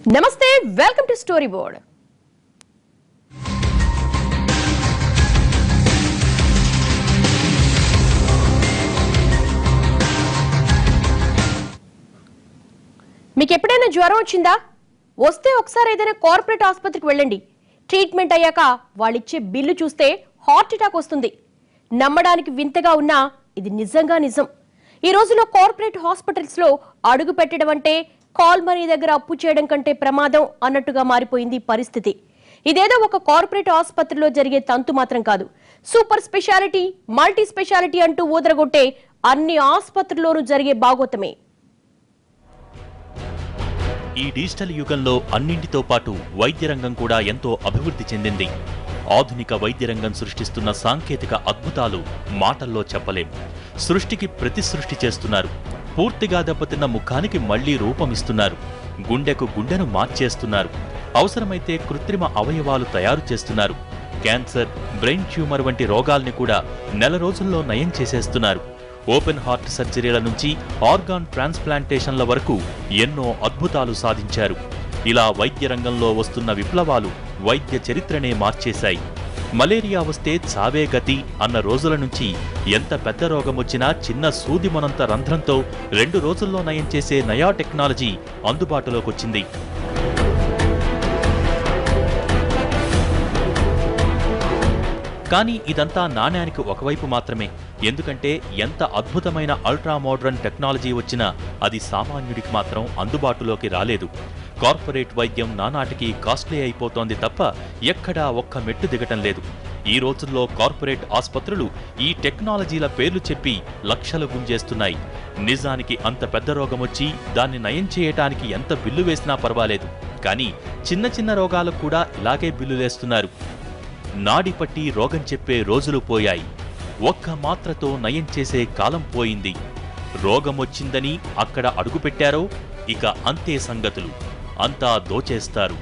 నమస్తే welcome to story board మీకు ఎప్పుడైనా జ్వరం వచ్చిందా వస్తే ఒకసారి ఏదైనా కార్పొరేట్ ఆసుపత్రికి వెళ్ళండి ట్రీట్మెంట్ అయ్యాక వాళ్ళిచ్చే బిల్లు చూస్తే హార్ట్ అటాక్ వస్తుంది నమ్మడానికి వింతగా ఉన్నా ఇది నిజంగా నిజం ఈ రోజులో కార్పొరేట్ హాస్పిటల్స్ లో అడుగు పెట్టడం అంటే కాల్ మనీ దగ్గర అప్పు చేయడం కంటే ప్రమాదం అన్నట్టుగా మారిపోయింది ఈ పరిస్థితి ఇదేదో ఒక కార్పొరేట్ ఆసుపత్రిలో జరిగే తంతు మాత్రం కాదు సూపర్ స్పెషాలిటీ మల్టీ స్పెషాలిటీ అంటూ ఊదరగొట్టే అన్ని ఆసుపత్రుల్లోనూ జరిగే బాగోతమే ఈ డిజిటల్ యుగంలో అన్నింటితో పాటు వైద్య రంగం కూడా ఎంతో అభివృద్ధి చెందింది ఆధునిక వైద్య రంగం సృష్టిస్తున్న సాంకేతిక అద్భుతాలు మాటల్లో చెప్పలేం సృష్టికి ప్రతి సృష్టి చేస్తున్నారు పూర్తిగా దెబ్బతిన్న ముఖానికి మళ్లీ రూపమిస్తున్నారు గుండెకు గుండెను మార్చేస్తున్నారు అవసరమైతే కృత్రిమ అవయవాలు తయారు చేస్తున్నారు క్యాన్సర్ బ్రెయిన్ ట్యూమర్ వంటి రోగాల్ని కూడా నెల రోజుల్లో నయం చేసేస్తున్నారు ఓపెన్ హార్ట్ సర్జరీల నుంచి ఆర్గాన్ ట్రాన్స్ప్లాంటేషన్ల వరకు ఎన్నో అద్భుతాలు సాధించారు ఇలా వైద్య రంగంలో వస్తున్న విప్లవాలు వైద్య చరిత్రనే మార్చేశాయి మలేరియా వస్తే చావే గతి అన్న రోజుల నుంచి ఎంత పెద్ద రోగం వచ్చినా చిన్న సూదిమనంత రంధ్రంతో రెండు రోజుల్లో నయం చేసే నయా టెక్నాలజీ అందుబాటులోకొచ్చింది కానీ ఇదంతా నాణ్యానికి ఒకవైపు మాత్రమే ఎందుకంటే ఎంత అద్భుతమైన అల్ట్రా మోడ్రన్ టెక్నాలజీ వచ్చినా అది సామాన్యుడికి మాత్రం అందుబాటులోకి రాలేదు కార్పొరేట్ వైద్యం నానాటికి కాస్ట్లీ అయిపోతోంది తప్ప ఎక్కడా ఒక్క మెట్టు దిగటం లేదు ఈ రోజుల్లో కార్పొరేట్ ఆసుపత్రులు ఈ టెక్నాలజీల పేర్లు చెప్పి లక్షలు గుంజేస్తున్నాయి నిజానికి అంత పెద్ద రోగం వచ్చి దాన్ని నయం చేయటానికి ఎంత బిల్లు వేసినా పర్వాలేదు కానీ చిన్న చిన్న రోగాలకు కూడా ఇలాగే బిల్లులేస్తున్నారు నాడి పట్టి రోగం చెప్పే రోజులు పోయాయి ఒక్క మాత్రతో నయం చేసే కాలం పోయింది రోగం వచ్చిందని అక్కడ అడుగుపెట్టారో ఇక అంతే సంగతులు అంతా దోచేస్తారు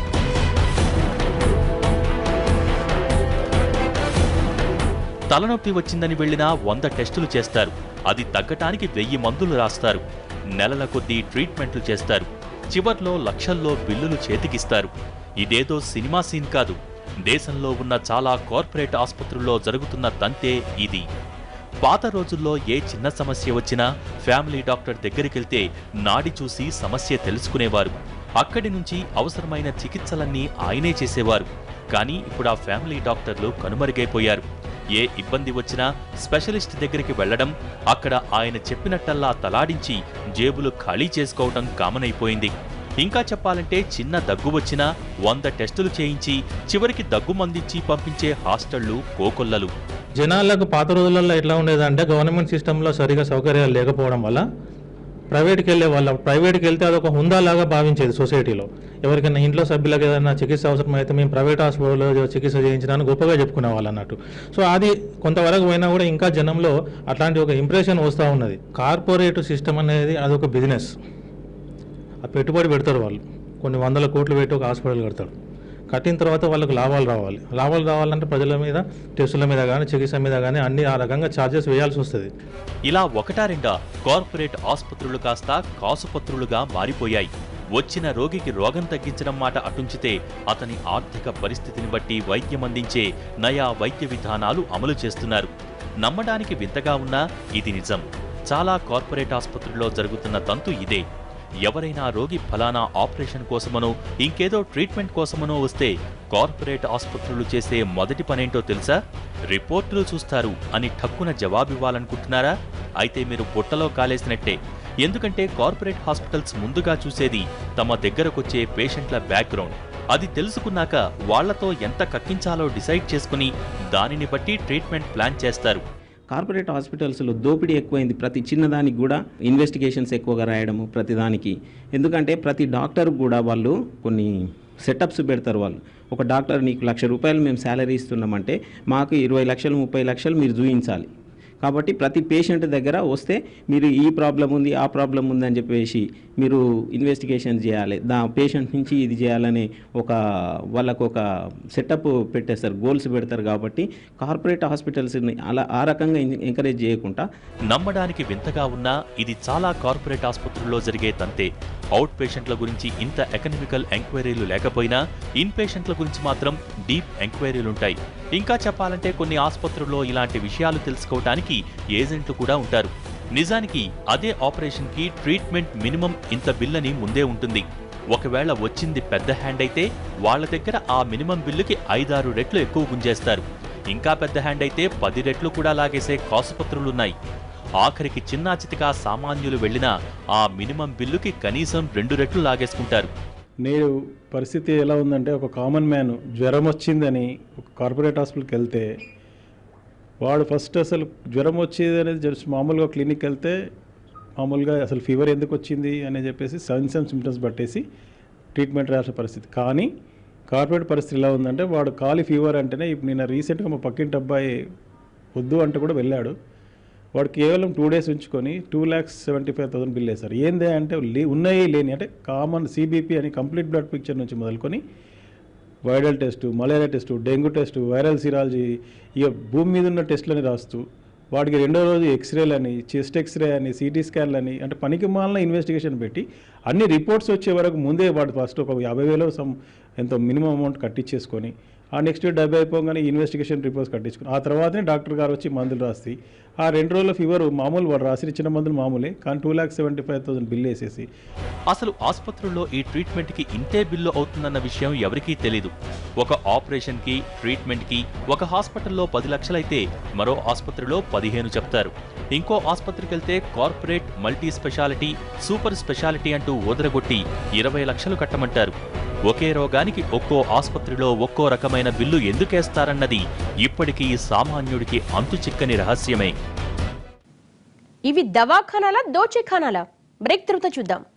తలనొప్పి వచ్చిందని వెళ్ళినా వంద టెస్టులు చేస్తారు అది తగ్గటానికి వెయ్యి మందులు రాస్తారు నెలల కొద్దీ ట్రీట్మెంట్లు చేస్తారు చివర్లో లక్షల్లో బిల్లులు చేతికిస్తారు ఇదేదో సినిమా సీన్ కాదు దేశంలో ఉన్న చాలా కార్పొరేట్ ఆసుపత్రుల్లో జరుగుతున్న తంతే ఇది పాత రోజుల్లో ఏ చిన్న సమస్య వచ్చినా ఫ్యామిలీ డాక్టర్ దగ్గరికెళ్తే నాడి చూసి సమస్య తెలుసుకునేవారు అక్కడి నుంచి అవసరమైన చికిత్సలన్నీ ఆయనే చేసేవారు కానీ ఇప్పుడు ఆ ఫ్యామిలీ డాక్టర్లు కనుమరుగైపోయారు ఏ ఇబ్బంది వచ్చినా స్పెషలిస్ట్ దగ్గరికి వెళ్లడం అక్కడ ఆయన చెప్పినట్టల్లా తలాడించి జేబులు ఖాళీ చేసుకోవటం కామన్ అయిపోయింది ఇంకా చెప్పాలంటే చిన్న దగ్గు వచ్చినా వంద టెస్టులు చేయించి చివరికి దగ్గు మందించి పంపించే హాస్టళ్లు కోకొల్లలు జనాలకు పాత రోజులలో ఎట్లా ఉండేదంటే గవర్నమెంట్ సిస్టంలో సరిగా సౌకర్యాలు లేకపోవడం వల్ల ప్రైవేట్కి వెళ్ళే వాళ్ళ ప్రైవేట్కి వెళ్తే అదొక హుందాలాగా భావించేది సొసైటీలో ఎవరికైనా ఇంట్లో సభ్యులకు ఏదైనా చికిత్స అవసరం అయితే మేము ప్రైవేట్ హాస్పిటల్లో చికిత్స చేయించడానికి గొప్పగా చెప్పుకునే వాళ్ళు అన్నట్టు సో అది కొంతవరకు పోయినా కూడా ఇంకా జనంలో అట్లాంటి ఒక ఇంప్రెషన్ వస్తూ ఉన్నది కార్పొరేట్ సిస్టమ్ అనేది అదొక బిజినెస్ ఆ పెట్టుబడి పెడతారు వాళ్ళు కొన్ని వందల కోట్లు పెట్టి ఒక హాస్పిటల్ కడతారు కట్టిన తర్వాత వాళ్ళకు లాభాలు రావాలి లాభాలు రావాలంటే ప్రజల మీద టెస్టుల మీద కానీ చికిత్స మీద కానీ అన్ని ఆ రకంగా ఛార్జెస్ వేయాల్సి వస్తుంది ఇలా ఒకటా రెండా కార్పొరేట్ ఆసుపత్రులు కాస్త కాసుపత్రులుగా మారిపోయాయి వచ్చిన రోగికి రోగం తగ్గించడం మాట అటుంచితే అతని ఆర్థిక పరిస్థితిని బట్టి వైద్యం అందించే నయా వైద్య విధానాలు అమలు చేస్తున్నారు నమ్మడానికి వింతగా ఉన్నా ఇది నిజం చాలా కార్పొరేట్ ఆసుపత్రుల్లో జరుగుతున్న తంతు ఇదే ఎవరైనా రోగి ఫలానా ఆపరేషన్ కోసమనో ఇంకేదో ట్రీట్మెంట్ కోసమనో వస్తే కార్పొరేట్ ఆసుపత్రులు చేసే మొదటి పనేంటో తెలుసా రిపోర్టులు చూస్తారు అని ఠక్కున జవాబివ్వాలనుకుంటున్నారా అయితే మీరు బుట్టలో కాలేసినట్టే ఎందుకంటే కార్పొరేట్ హాస్పిటల్స్ ముందుగా చూసేది తమ దగ్గరకొచ్చే పేషెంట్ల బ్యాక్గ్రౌండ్ అది తెలుసుకున్నాక వాళ్లతో ఎంత కక్కించాలో డిసైడ్ చేసుకుని దానిని బట్టి ట్రీట్మెంట్ ప్లాన్ చేస్తారు కార్పొరేట్ హాస్పిటల్స్లో దోపిడీ ఎక్కువైంది ప్రతి చిన్నదానికి కూడా ఇన్వెస్టిగేషన్స్ ఎక్కువగా రాయడము ప్రతి దానికి ఎందుకంటే ప్రతి డాక్టర్ కూడా వాళ్ళు కొన్ని సెటప్స్ పెడతారు వాళ్ళు ఒక డాక్టర్ నీకు లక్ష రూపాయలు మేము శాలరీ ఇస్తున్నామంటే మాకు ఇరవై లక్షలు ముప్పై లక్షలు మీరు చూపించాలి కాబట్టి ప్రతి పేషెంట్ దగ్గర వస్తే మీరు ఈ ప్రాబ్లం ఉంది ఆ ప్రాబ్లం ఉంది అని చెప్పేసి మీరు ఇన్వెస్టిగేషన్ చేయాలి దా పేషెంట్ నుంచి ఇది చేయాలని ఒక వాళ్ళకు ఒక సెటప్ పెట్టేస్తారు గోల్స్ పెడతారు కాబట్టి కార్పొరేట్ హాస్పిటల్స్ని అలా ఆ రకంగా ఎంకరేజ్ చేయకుండా నమ్మడానికి వింతగా ఉన్నా ఇది చాలా కార్పొరేట్ ఆసుపత్రుల్లో జరిగే తంతే అవుట్ పేషెంట్ల గురించి ఇంత ఎకనమికల్ ఎంక్వైరీలు లేకపోయినా ఇన్ పేషెంట్ల గురించి మాత్రం డీప్ ఎంక్వైరీలుంటాయి ఇంకా చెప్పాలంటే కొన్ని ఆసుపత్రుల్లో ఇలాంటి విషయాలు తెలుసుకోవడానికి ఏజెంట్లు కూడా ఉంటారు నిజానికి అదే ఆపరేషన్కి ట్రీట్మెంట్ మినిమం ఇంత బిల్లని ముందే ఉంటుంది ఒకవేళ వచ్చింది పెద్ద హ్యాండ్ అయితే వాళ్ళ దగ్గర ఆ మినిమం బిల్లుకి ఐదారు రెట్లు ఎక్కువ గుంజేస్తారు ఇంకా పెద్ద హ్యాండ్ అయితే పది రెట్లు కూడా లాగేసే కాసుపత్రులున్నాయి ఆఖరికి చిన్నా చితికా సామాన్యులు వెళ్ళినా ఆ మినిమం బిల్లుకి కనీసం రెండు రెట్లు లాగేసుకుంటారు నేడు పరిస్థితి ఎలా ఉందంటే ఒక కామన్ మ్యాన్ జ్వరం వచ్చిందని ఒక కార్పొరేట్ హాస్పిటల్కి వెళ్తే వాడు ఫస్ట్ అసలు జ్వరం వచ్చేది అనేది జస్ట్ మామూలుగా క్లినిక్ వెళ్తే మామూలుగా అసలు ఫీవర్ ఎందుకు వచ్చింది అని చెప్పేసి సైన్స్ అండ్ సిమ్టమ్స్ పట్టేసి ట్రీట్మెంట్ రాసిన పరిస్థితి కానీ కార్పొరేట్ పరిస్థితి ఎలా ఉందంటే వాడు ఖాళీ ఫీవర్ అంటేనే ఇప్పుడు నిన్న రీసెంట్గా మా పక్కింటి అబ్బాయి వద్దు అంటే కూడా వెళ్ళాడు వాడు కేవలం టూ డేస్ ఉంచుకొని two lakhs seventy five thousand bill వేశారు ఏందే అంటే లే- ఉన్నాయి లేని అంటే కామన్ సిబిపి అని కంప్లీట్ బ్లడ్ పిక్చర్ నుంచి మొదలుకొని viral test malaria test dengue test viral serology ఇక భూమి మీద ఉన్న టెస్టులని రాస్తూ వాడికి రెండో రోజు ఎక్స్రేలు అని చెస్ట్ ఎక్స్రే అని సిటీ స్కాన్లు అని అంటే పనికి మాలిన ఇన్వెస్టిగేషన్ పెట్టి అన్ని రిపోర్ట్స్ వచ్చే వరకు ముందే వాడు ఫస్ట్ ఒక యాభై వేలు సమ్ ఎంతో మినిమం అమౌంట్ కట్టించేసుకొని ఆ నెక్స్ట్ డబ్బు అయిపోగానే ఇన్వెస్టిగేషన్ రిపోర్ట్స్ కట్టించుకుని ఆ తర్వాతనే డాక్టర్ గారు వచ్చి మందులు రాసి ఆ రెండు రోజుల ఫీవర్ మామూలు వాడు రాసిన ఇచ్చిన మందులు మామూలే కానీ two lakhs seventy five thousand bill వేసేసి అసలు ఆసుపత్రుల్లో ఈ ట్రీట్మెంట్కి ఇంతే బిల్లు అవుతుందన్న విషయం ఎవరికీ తెలీదు ఒక ఆపరేషన్కి ట్రీట్మెంట్కి ఒక హాస్పిటల్లో పది లక్షలైతే మరో ఆసుపత్రిలో పదిహేను చెప్తారు ఇంకో ఆసుపత్రికి వెళ్తే corporate multi speciality super speciality అంటూ ఓదరగొట్టి ఇరవై లక్షలు కట్టమంటారు ఒకే రోగానికి ఒక్కో ఆసుపత్రిలో ఒక్కో రకమైన బిల్లు ఎందుకేస్తారన్నది ఇప్పటికీ సామాన్యుడికి అంతు చిక్కని రహస్యమే ఇవి దవాఖానాలా దోచేఖానాలా బ్రేక్ తర్వాత చూద్దాం